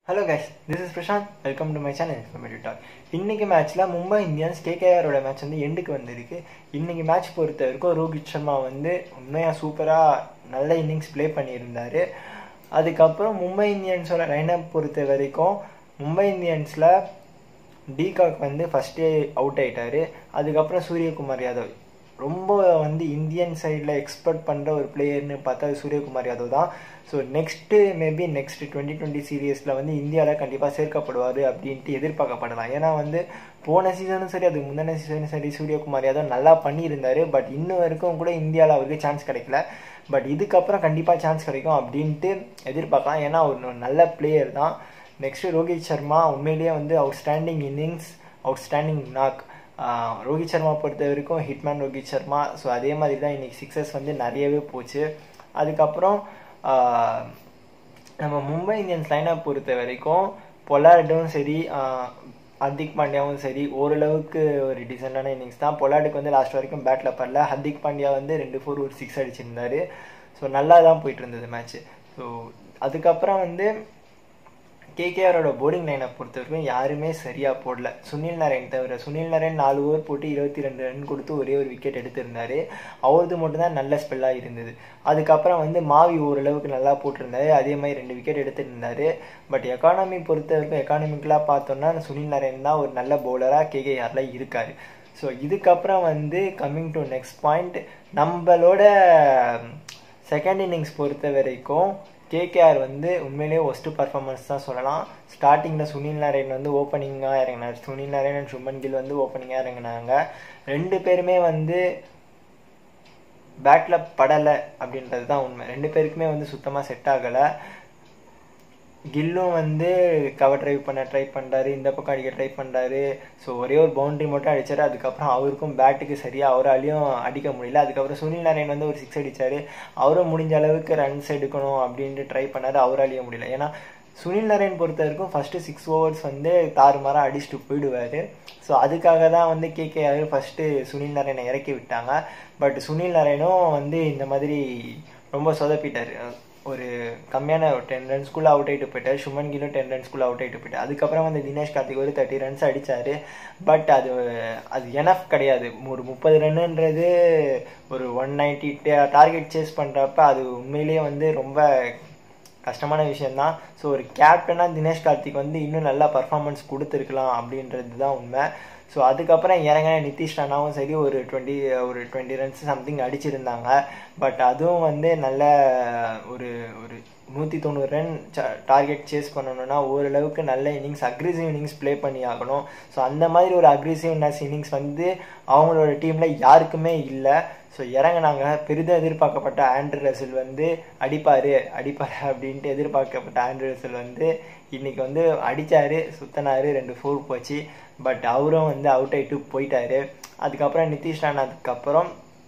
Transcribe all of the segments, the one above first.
Hello guys this is Prashanth welcome to my channel informative talk இன்னைக்கு மேட்ச்சில் Mumbai Indians கேகேஆரோட match வந்து எண்டுக்கு வந்திருக்கு இன்னைக்கு மேட்ச் பொறுத்த வரைக்கும் ரோஹித் சர்மா வந்து உண்மையாக சூப்பராக நல்ல இன்னிங்ஸ் ப்ளே பண்ணியிருந்தார் அதுக்கப்புறம் மும்பை இந்தியன்ஸோட லைனப் பொறுத்த வரைக்கும் மும்பை இந்தியன்ஸில் டீகாக் வந்து ஃபஸ்ட்டே அவுட் ஆயிட்டாரு அதுக்கப்புறம் சூரியகுமார் யாதவ் ரொம்ப வந்து இந்தியன் சைடில் எக்ஸ்பெக்ட் பண்ணுற ஒரு பிளேயர்னு பார்த்தா அது சூரியகுமார் யாதவ் தான் so next maybe next twenty twenty சீரியஸில் வந்து இந்தியாவில் கண்டிப்பாக சேர்க்கப்படுவார் அப்படின்ட்டு எதிர்பார்க்கப்படலாம் ஏன்னா வந்து போன சீசனும் சரி அதுக்கு முந்தின சீசனும் சரி சூரியகுமார் யாதவ் நல்லா பண்ணியிருந்தார் பட் இன்னும் வரைக்கும் கூட இந்தியாவில் அவருக்கு சான்ஸ் கிடைக்கல பட் இதுக்கப்புறம் கண்டிப்பாக சான்ஸ் கிடைக்கும் அப்படின்ட்டு எதிர்பார்க்கலாம் ஏன்னா ஒரு நல்ல பிளேயர் தான் நெக்ஸ்ட்டு ரோஹித் சர்மா உண்மையிலேயே வந்து outstanding innings outstanding knock Rohit Sharma பொறுத்த வரைக்கும் ஹிட்மேன் ரோஹித் சர்மா ஸோ அதே மாதிரி தான் இன்றைக்கி சிக்ஸஸ் வந்து நிறையவே போச்சு அதுக்கப்புறம் நம்ம மும்பை இந்தியன்ஸ் லைனை பொறுத்த வரைக்கும் பொலார்டும் சரி ஹர்திக் பாண்டியாவும் சரி ஓரளவுக்கு ஒரு டீசெண்டான இன்னிங்ஸ் தான் பொலார்டுக்கு வந்து லாஸ்ட் வரைக்கும் பேட்டில் படல ஹர்திக் பாண்டியா வந்து ரெண்டு ஃபோர் ஒரு சிக்ஸ் அடிச்சிருந்தாரு ஸோ நல்லா தான் போயிட்டு இருந்தது மேட்ச்சு ஸோ அதுக்கப்புறம் வந்து கேகேஆரோட போர்டிங் லைனை பொறுத்த வரைக்கும் யாருமே சரியாக போடல சுனில் நரேன் தவிர சுனில் நரேன் நாலு ஓவர் போட்டு இருபத்தி ரெண்டு ரன் கொடுத்து ஒரே ஒரு விக்கெட் எடுத்திருந்தாரு அவரது மட்டும்தான் நல்ல ஸ்பெல்லாக இருந்தது அதுக்கப்புறம் வந்து மாவி ஓரளவுக்கு நல்லா போட்டிருந்தாரு அதே மாதிரி ரெண்டு விக்கெட் எடுத்துருந்தாரு பட் எக்கானமி பொறுத்த வரைக்கும் எக்கானமிக்கலாக பார்த்தோம்னா சுனில் நரேன் தான் ஒரு நல்ல பவுலராக கேகேஆரில் இருக்கார் ஸோ இதுக்கப்புறம் வந்து கம்மிங் டு நெக்ஸ்ட் பாயிண்ட் நம்மளோட செகண்ட் இன்னிங்ஸ் பொறுத்த வரைக்கும் கேகேஆர் வந்து உண்மையிலேயே ஒஸ்ட்டு பர்ஃபார்மன்ஸ் தான் சொல்லலாம் ஸ்டார்டிங்கில் சுனில் நாராயண் வந்து ஓப்பனிங்காக இறங்கினார் சுனில் நாராயண் அண்ட் சுமன் கில் வந்து ஓப்பனிங்காக இறங்கினாங்க ரெண்டு பேருமே வந்து பேட்டில் படலை அப்படின்றது தான் உண்மை ரெண்டு பேருக்குமே வந்து சுத்தமாக செட் ஆகலை கில்லும் வந்து கவர் ட்ரைவ் பண்ண ட்ரை பண்ணுறாரு இந்த பக்கம் அடிக்க ட்ரை பண்ணுறாரு ஸோ ஒரே ஒரு பவுண்டரி மட்டும் அடித்தார் அதுக்கப்புறம் அவருக்கும் பேட்டுக்கு சரியாக அவராலையும் அடிக்க முடியல அதுக்கப்புறம் சுனில் நாராயண் வந்து ஒரு சிக்ஸ் அடித்தார் அவரும் முடிஞ்ச அளவுக்கு ரன்ஸ் எடுக்கணும் அப்படின்ட்டு ட்ரை பண்ணார் அவராலையும் முடியல ஏன்னா சுனில் நாராயண் பொறுத்த வரைக்கும் ஃபஸ்ட்டு சிக்ஸ் ஓவர்ஸ் வந்து தாறுமாறாக அடிச்சுட்டு போயிடுவார் ஸோ அதுக்காக தான் வந்து கேகேஆர் ஃபஸ்ட்டு சுனில் நாராயணை இறக்கி விட்டாங்க பட் சுனில் நாராயணும் வந்து இந்த மாதிரி ரொம்ப சொதப்பிட்டார் ஒரு கம்மியான ஒரு டென் ரன்ஸ்குள்ளே அவுட் ஆகிட்டு போயிட்டார் சுமன் கிலும் டென் ரன்ஸ்குள்ளே அவுட் ஆகிட்டு போயிட்டார் அதுக்கப்புறம் வந்து தினேஷ் கார்த்திக் ஒரு தேர்ட்டி ரன்ஸ் அடித்தார் பட் அது அது எனஃப் கிடையாது ஒரு முப்பது ரன்னுன்றது ஒரு ஒன் நைன்ட்டி டார்கெட் சேஸ் பண்ணுறப்ப அது உண்மையிலேயே வந்து ரொம்ப கஷ்டமான விஷயந்தான் ஸோ ஒரு கேப்டனாக தினேஷ் கார்த்திக் வந்து இன்னும் நல்லா பர்ஃபார்மன்ஸ் கொடுத்துருக்கலாம் அப்படின்றது தான் உண்மை ஸோ அதுக்கப்புறம் இறங்கின நிதிஷ் ராணாவும் சரி ஒரு டுவெண்ட்டி ஒரு டுவெண்ட்டி ரன்ஸ் சம்திங் அடிச்சிருந்தாங்க பட் அதுவும் வந்து நல்ல ஒரு ஒரு நூற்றி தொண்ணூறு ரன் டார்கெட் சேஸ் பண்ணணும்னா ஓரளவுக்கு நல்ல இன்னிங்ஸ் அக்ரெசிவ் இன்னிங்ஸ் ப்ளே பண்ணி ஆகணும் ஸோ அந்த மாதிரி ஒரு அக்ரெசிவ்னஸ் இன்னிங்ஸ் வந்து அவங்களோட டீமில் யாருக்குமே இல்லை ஸோ இறங்கினாங்க பெரிதும் எதிர்பார்க்கப்பட்ட ஆண்ட்ரு ரசில் வந்து அடிப்பார் அடிப்பார் அப்படின்ட்டு எதிர்பார்க்கப்பட்ட ஆண்ட்ரு ரசில் வந்து இன்றைக்கி வந்து அடித்தார் சுத்தனார் ரெண்டு ஃபோர் போச்சு பட் அவரும் வந்து அவுட் ஆகிட்டு போயிட்டாரு அதுக்கப்புறம் நிதிஷ் ராணாதுக்கப்புறம்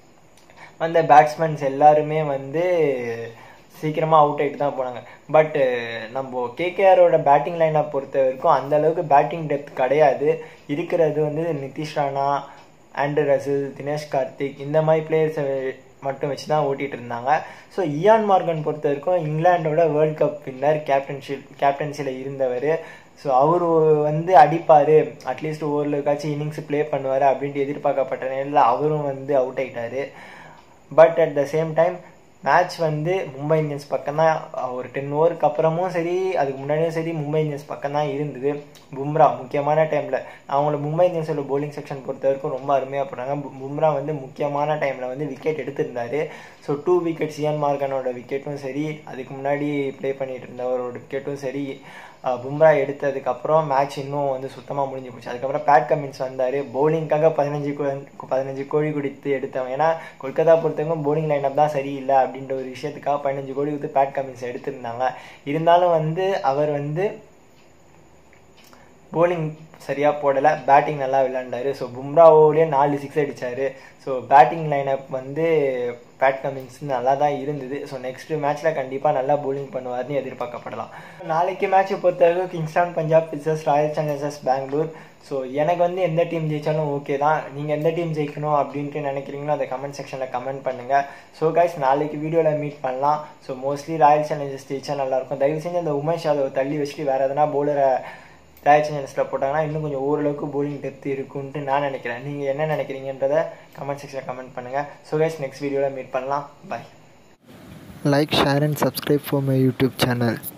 வந்த பேட்ஸ்மேன்ஸ் எல்லாருமே வந்து சீக்கிரமாக அவுட் ஆகிட்டு தான் போனாங்க பட் நம்ம கேகேஆரோட பேட்டிங் லைனை பொறுத்த வரைக்கும் அந்த அளவுக்கு பேட்டிங் டெப்த் கிடையாது இருக்கிறது வந்து நிதிஷ் ராணா ஆண்ட்ரு ரசில் தினேஷ் கார்த்திக் இந்த மாதிரி பிளேயர்ஸை மட்டும் வச்சு தான் ஓட்டிகிட்டு இருந்தாங்க ஸோ இயான் மார்கன் பொறுத்த வரைக்கும் இங்கிலாண்டோட வேர்ல்ட் கப் வின்னர் கேப்டன்ஷிப் கேப்டன்சியில் இருந்தவர் ஸோ அவர் வந்து அடிப்பார் அட்லீஸ்ட் ஓரளவுக்காச்சும் இன்னிங்ஸ் ப்ளே பண்ணுவார் அப்படின்ட்டு எதிர்பார்க்கப்பட்ட நேரில் அவரும் வந்து அவுட் ஆகிட்டார் but at the same time match வந்து மும்பை இந்தியன்ஸ் பக்கம் தான் ஒரு டென் ஓவருக்கு அப்புறமும் சரி அதுக்கு முன்னாடியும் சரி மும்பை இந்தியன்ஸ் பக்கம் தான் இருந்தது பும்ரா முக்கியமான டைமில் அவங்கள மும்பை இந்தியன்ஸோட போலிங் செக்ஷன் பொறுத்த வரைக்கும் ரொம்ப அருமையாக போடுறாங்க பும்ரா வந்து முக்கியமான டைமில் வந்து விக்கெட் எடுத்திருந்தாரு ஸோ டூ விக்கெட்ஸ் இயன் மார்கனோட விக்கெட்டும் சரி அதுக்கு முன்னாடி ப்ளே பண்ணிட்டு இருந்தவரோட விக்கெட்டும் சரி பும்ரா எடுத்ததுக்கப்புறம் மேட்ச் இன்னும் வந்து சுத்தமாக முடிஞ்சு போச்சு அதுக்கப்புறம் பேட் கமின்ஸ் வந்தார் பவுலிங்காக பதினஞ்சு பதினஞ்சு கோழி குடித்து எடுத்தவன் ஏன்னா கொல்கத்தா பொறுத்தவரைக்கும் பவுலிங் லைனப் தான் சரியில்லை அப்படின்ற ஒரு விஷயத்துக்காக பதினஞ்சு கோடி கொடுத்து பேட் கமின்ஸ் எடுத்திருந்தாங்க இருந்தாலும் வந்து அவர் வந்து போலிங் சரியாக போடலை பேட்டிங் நல்லா விளையாண்டாரு ஸோ பும்ராவோடய நாலு சிக்ஸ் அடித்தார் ஸோ பேட்டிங் லைனப் வந்து பேட் கமின்ஸ் நல்லா தான் இருந்தது ஸோ நெக்ஸ்ட் மேட்ச்சில் கண்டிப்பாக நல்லா bowling பண்ணுவார்னு எதிர்பார்க்கப்படலாம் நாளைக்கு மேட்ச்சை பொறுத்தவரைக்கும் கிங்ஸ்டான் பஞ்சாப் பிச்சர்ஸ் ராயல் சேலஞ்சர்ஸ் பெங்களூர் ஸோ எனக்கு வந்து எந்த டீம் ஜெயிச்சாலும் ஓகே தான் நீங்கள் எந்த டீம் ஜெயிக்கணும் அப்படின்ட்டு நினைக்கிறீங்களோ அதை கமெண்ட் செக்ஷனில் கமெண்ட் பண்ணுங்கள் ஸோ கைஸ் நாளைக்கு வீடியோவில் மீட் பண்ணலாம் ஸோ மோஸ்ட்லி ராயல் சேலஞ்சர்ஸ் ஜெயிச்சா நல்லாயிருக்கும் தயவு செஞ்சு அந்த உமேஷ் யாதவ் தள்ளி வச்சுட்டு வேறு எதனா பவுலரை ராயல் சேலஞ்சர்ஸில் போட்டாங்கன்னா இன்னும் கொஞ்சம் ஓரளவுக்கு bowling டெப்த் இருக்குன்ட்டு நான் நினைக்கிறேன் நீங்கள் என்ன நினைக்கிறீங்கன்றதை கமெண்ட் செக்ஷனில் கமெண்ட் பண்ணுங்கள் ஸோ கைஸ் நெக்ஸ்ட் வீடியோவில் மீட் பண்ணலாம் bye Like, share and subscribe for my YouTube channel.